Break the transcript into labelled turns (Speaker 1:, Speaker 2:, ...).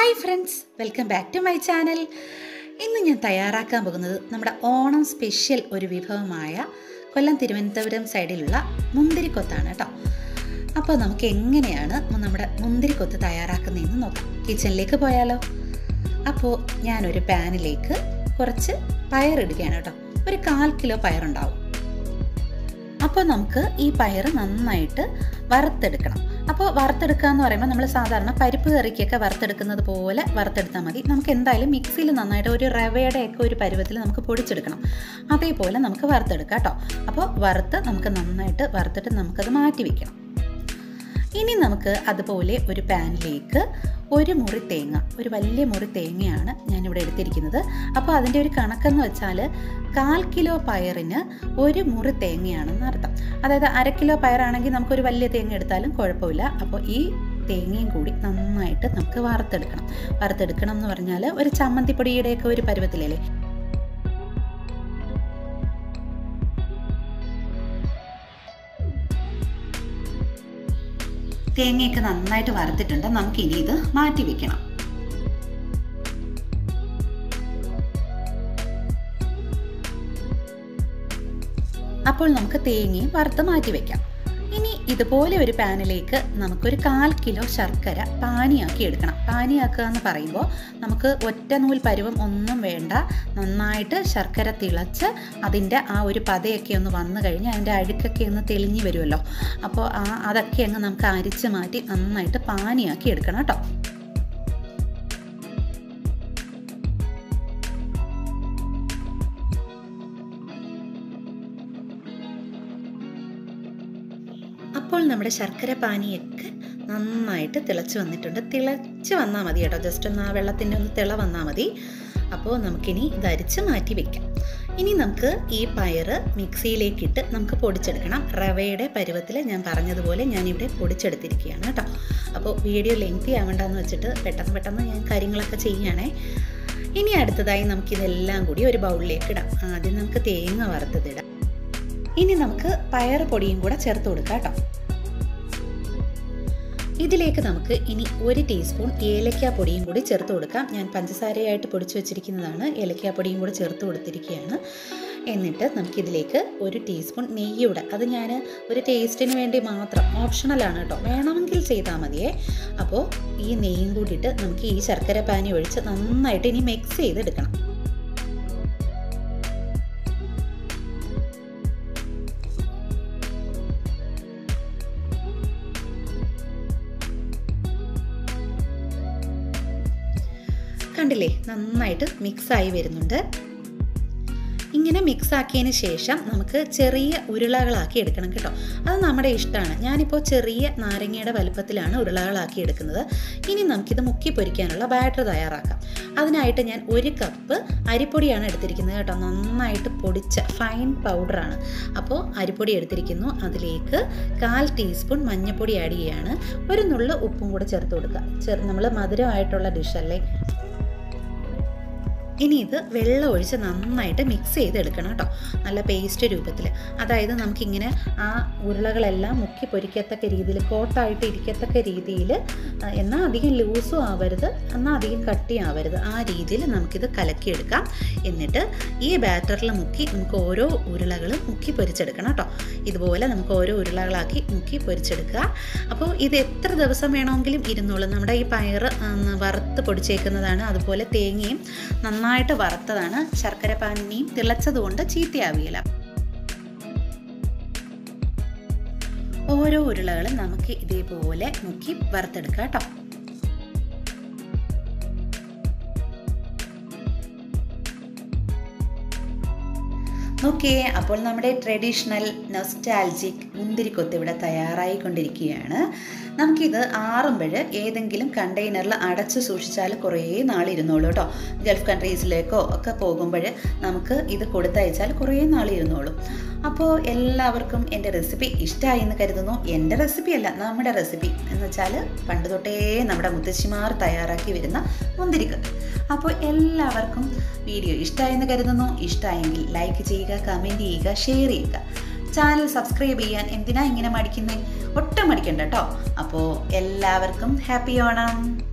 Speaker 1: hi friends welcome back to my channel ഇന്ന് ഞാൻ തയ്യാറാക്കാൻ പോകുന്നത് നമ്മുടെ ഓണം സ്പെഷ്യൽ ഒരു വിഭവമായ കൊല്ലം തിരുവനന്തപുരം സൈഡിലുള്ള മുന്തിരിക്കൊത്താണ് കേട്ടോ അപ്പോൾ നമുക്ക് എങ്ങനെയാണ് നമ്മുടെ മുന്തിരിക്കൊത്ത് തയ്യാറാക്കുന്നതെന്ന് നോക്കാം കിച്ചണിലേക്ക് പോയാലോ അപ്പോൾ ഞാനൊരു പാനിലേക്ക് കുറച്ച് പയറിടുകയാണ് കേട്ടോ ഒരു കാൽ കിലോ പയറുണ്ടാവും അപ്പോൾ നമുക്ക് ഈ പയർ നന്നായിട്ട് വറുത്തെടുക്കണം അപ്പോൾ വറുത്തെടുക്കുക എന്ന് പറയുമ്പോൾ നമ്മൾ സാധാരണ പരിപ്പ് കറിക്കൊക്കെ വറുത്തെടുക്കുന്നത് പോലെ വറുത്തെടുത്താൽ മതി നമുക്ക് എന്തായാലും മിക്സിയിൽ നന്നായിട്ട് ഒരു റവയുടെ ഒക്കെ ഒരു പരുവത്തിൽ നമുക്ക് പൊടിച്ചെടുക്കണം അതേപോലെ നമുക്ക് വറുത്തെടുക്കാം കേട്ടോ അപ്പോൾ വറുത്ത് നമുക്ക് നന്നായിട്ട് വറുത്തിട്ട് നമുക്കത് മാറ്റി വയ്ക്കണം ഇനി നമുക്ക് അതുപോലെ ഒരു പാനിലേക്ക് ഒരു മുറി തേങ്ങ ഒരു വലിയ മുറി തേങ്ങയാണ് ഞാനിവിടെ എടുത്തിരിക്കുന്നത് അപ്പോൾ അതിൻ്റെ ഒരു കണക്കെന്ന് വെച്ചാൽ കാൽ കിലോ പയറിന് ഒരു മുറി തേങ്ങയാണെന്ന് അർത്ഥം അതായത് അര കിലോ പയറാണെങ്കിൽ നമുക്കൊരു വലിയ തേങ്ങ എടുത്താലും കുഴപ്പമില്ല അപ്പോൾ ഈ തേങ്ങയും കൂടി നന്നായിട്ട് നമുക്ക് വറുത്തെടുക്കണം വറുത്തെടുക്കണം എന്ന് പറഞ്ഞാൽ ഒരു ചമ്മന്തിപ്പൊടിയുടെയൊക്കെ ഒരു പരുവത്തിലല്ലേ തേങ്ങയൊക്കെ നന്നായിട്ട് വറുത്തിട്ടുണ്ട് നമുക്ക് ഇനി ഇത് മാറ്റി വെക്കണം അപ്പോൾ നമുക്ക് തേങ്ങയും വറുത്ത് മാറ്റി വെക്കാം ഇനി ഇതുപോലെ ഒരു പാനിലേക്ക് നമുക്കൊരു കാൽ കിലോ ശർക്കര പാനിയാക്കി എടുക്കണം പാനിയാക്കുക എന്ന് പറയുമ്പോൾ നമുക്ക് ഒറ്റ നൂൽ പരുവം ഒന്നും വേണ്ട നന്നായിട്ട് ശർക്കര തിളച്ച് അതിൻ്റെ ആ ഒരു പതയൊക്കെ ഒന്ന് വന്നു കഴിഞ്ഞ് അതിൻ്റെ അഴുക്കൊക്കെ ഒന്ന് തെളിഞ്ഞു വരുമല്ലോ അപ്പോൾ ആ അതൊക്കെ അങ്ങ് നമുക്ക് അരിച്ച് മാറ്റി നന്നായിട്ട് പാനിയാക്കി എടുക്കണം കേട്ടോ അപ്പോൾ നമ്മുടെ ശർക്കര പാനിയൊക്കെ നന്നായിട്ട് തിളച്ച് വന്നിട്ടുണ്ട് തിളച്ച് വന്നാൽ മതി കേട്ടോ ജസ്റ്റ് ഒന്ന് ആ വെള്ളത്തിൻ്റെ ഒന്ന് തിള വന്നാൽ മതി അപ്പോൾ നമുക്കിനി ഇത് അരിച്ച് മാറ്റി വെക്കാം ഇനി നമുക്ക് ഈ പയറ് മിക്സിയിലേക്കിട്ട് നമുക്ക് പൊടിച്ചെടുക്കണം റവയുടെ പരുവത്തിൽ ഞാൻ പറഞ്ഞതുപോലെ ഞാനിവിടെ പൊടിച്ചെടുത്തിരിക്കുകയാണ് കേട്ടോ അപ്പോൾ വീഡിയോ ലെങ്തി ആവണ്ടെന്ന് വെച്ചിട്ട് പെട്ടെന്ന് പെട്ടെന്ന് ഞാൻ കാര്യങ്ങളൊക്കെ ചെയ്യുകയാണേ ഇനി അടുത്തതായി നമുക്കിതെല്ലാം കൂടി ഒരു ബൗളിലേക്ക് ഇടാം ആദ്യം നമുക്ക് തേങ്ങ വറുത്തതിടാം ഇനി നമുക്ക് പയർ പൊടിയും കൂടെ ചേർത്ത് കൊടുക്കാം കേട്ടോ ഇതിലേക്ക് നമുക്ക് ഇനി ഒരു ടീസ്പൂൺ ഏലക്ക പൊടിയും കൂടി ചേർത്ത് കൊടുക്കാം ഞാൻ പഞ്ചസാരയായിട്ട് പൊടിച്ചു വെച്ചിരിക്കുന്നതാണ് ഏലക്ക പൊടിയും കൂടെ ചേർത്ത് കൊടുത്തിരിക്കുകയാണ് എന്നിട്ട് നമുക്കിതിലേക്ക് ഒരു ടീസ്പൂൺ നെയ്യൂടെ അത് ഞാൻ ഒരു ടേസ്റ്റിന് വേണ്ടി മാത്രം ഓപ്ഷണലാണ് കേട്ടോ വേണമെങ്കിൽ ചെയ്താൽ മതിയേ അപ്പോൾ ഈ നെയ്യും കൂടിയിട്ട് നമുക്ക് ഈ ശർക്കര പാനി ഒഴിച്ച് നന്നായിട്ട് ഇനി മിക്സ് ചെയ്തെടുക്കണം കണ്ടില്ലേ നന്നായിട്ട് മിക്സായി വരുന്നുണ്ട് ഇങ്ങനെ മിക്സ് ആക്കിയതിന് ശേഷം നമുക്ക് ചെറിയ ഉരുളകളാക്കി എടുക്കണം കേട്ടോ അത് നമ്മുടെ ഇഷ്ടമാണ് ഞാനിപ്പോൾ ചെറിയ നാരങ്ങയുടെ വലുപ്പത്തിലാണ് ഉരുളകളാക്കി എടുക്കുന്നത് ഇനി നമുക്കിത് മുക്കി പൊരിക്കാനുള്ള ബാറ്റർ തയ്യാറാക്കാം അതിനായിട്ട് ഞാൻ ഒരു കപ്പ് അരിപ്പൊടിയാണ് എടുത്തിരിക്കുന്നത് കേട്ടോ നന്നായിട്ട് പൊടിച്ച ഫൈൻ പൗഡറാണ് അപ്പോൾ അരിപ്പൊടി എടുത്തിരിക്കുന്നു അതിലേക്ക് കാൽ ടീസ്പൂൺ മഞ്ഞൾപ്പൊടി ആഡ് ചെയ്യുകയാണ് ഒരു നുള്ളു ഉപ്പും കൂടെ ചേർത്ത് കൊടുക്കുക ചെറു നമ്മൾ മധുരമായിട്ടുള്ള ഡിഷല്ലേ ഇനി ഇത് വെള്ളം ഒഴിച്ച് നന്നായിട്ട് മിക്സ് ചെയ്തെടുക്കണം കേട്ടോ നല്ല പേസ്റ്റ് രൂപത്തിൽ അതായത് നമുക്കിങ്ങനെ ആ ഉരുളകളെല്ലാം മുക്കി പൊരിക്കത്തക്ക രീതിയിൽ കോട്ടായിട്ട് ഇരിക്കത്തക്ക രീതിയിൽ എന്നാൽ അധികം ലൂസും ആവരുത് എന്നാൽ അധികം കട്ടി ആവരുത് ആ രീതിയിൽ നമുക്കിത് കലക്കിയെടുക്കാം എന്നിട്ട് ഈ ബാറ്ററിൽ മുക്കി നമുക്ക് ഓരോ ഉരുളകളും മുക്കി പൊരിച്ചെടുക്കണം കേട്ടോ ഇതുപോലെ നമുക്ക് ഓരോ ഉരുളകളാക്കി മുക്കി പൊരിച്ചെടുക്കുക അപ്പോൾ ഇത് എത്ര ദിവസം വേണമെങ്കിലും ഇരുന്നോളും നമ്മുടെ ഈ പയർ വറുത്ത് പൊടിച്ചേക്കുന്നതാണ് അതുപോലെ തേങ്ങയും നന്നായിട്ട് വറുത്തതാണ് ശർക്കര പാനിയും തിളച്ചതുകൊണ്ട് ചീത്തയാവില്ല ഓരോ ഉരുളകളും നമുക്ക് ഇതേപോലെ മുക്കി വറുത്തെടുക്കാം കേട്ടോ ഓക്കെ അപ്പോൾ നമ്മുടെ ട്രഡീഷണൽ നൊസ്റ്റാൽജിക് മുന്തിരിക്കൊത്ത് ഇവിടെ തയ്യാറായിക്കൊണ്ടിരിക്കുകയാണ് നമുക്കിത് ആറുമ്പോൾ ഏതെങ്കിലും കണ്ടെയ്നറിൽ അടച്ചു സൂക്ഷിച്ചാൽ കുറേ നാളിരുന്നോളൂ കേട്ടോ ഗൾഫ് കൺട്രീസിലേക്കോ ഒക്കെ പോകുമ്പോൾ നമുക്ക് ഇത് കൊടുത്തയച്ചാൽ കുറേ നാളിരുന്നോളും അപ്പോൾ എല്ലാവർക്കും എൻ്റെ റെസിപ്പി ഇഷ്ടമായി എന്ന് കരുതുന്നു എൻ്റെ റെസിപ്പി അല്ല നമ്മുടെ റെസിപ്പി എന്ന് വെച്ചാൽ പണ്ട് തൊട്ടേ നമ്മുടെ മുത്തശ്ശിമാർ തയ്യാറാക്കി വരുന്ന മുന്തിരിക്കത്ത് അപ്പോൾ എല്ലാവർക്കും വീഡിയോ ഇഷ്ടമായെന്ന് കരുതുന്നു ഇഷ്ടമായെങ്കിൽ ലൈക്ക് ചെയ്യുക കമൻറ്റ് ചെയ്യുക ഷെയർ ചെയ്യുക ചാനൽ സബ്സ്ക്രൈബ് ചെയ്യാൻ എന്തിനാ ഇങ്ങനെ മടിക്കുന്നത് ഒട്ടും മടിക്കണ്ട കേട്ടോ അപ്പോൾ എല്ലാവർക്കും ഹാപ്പി ഓണം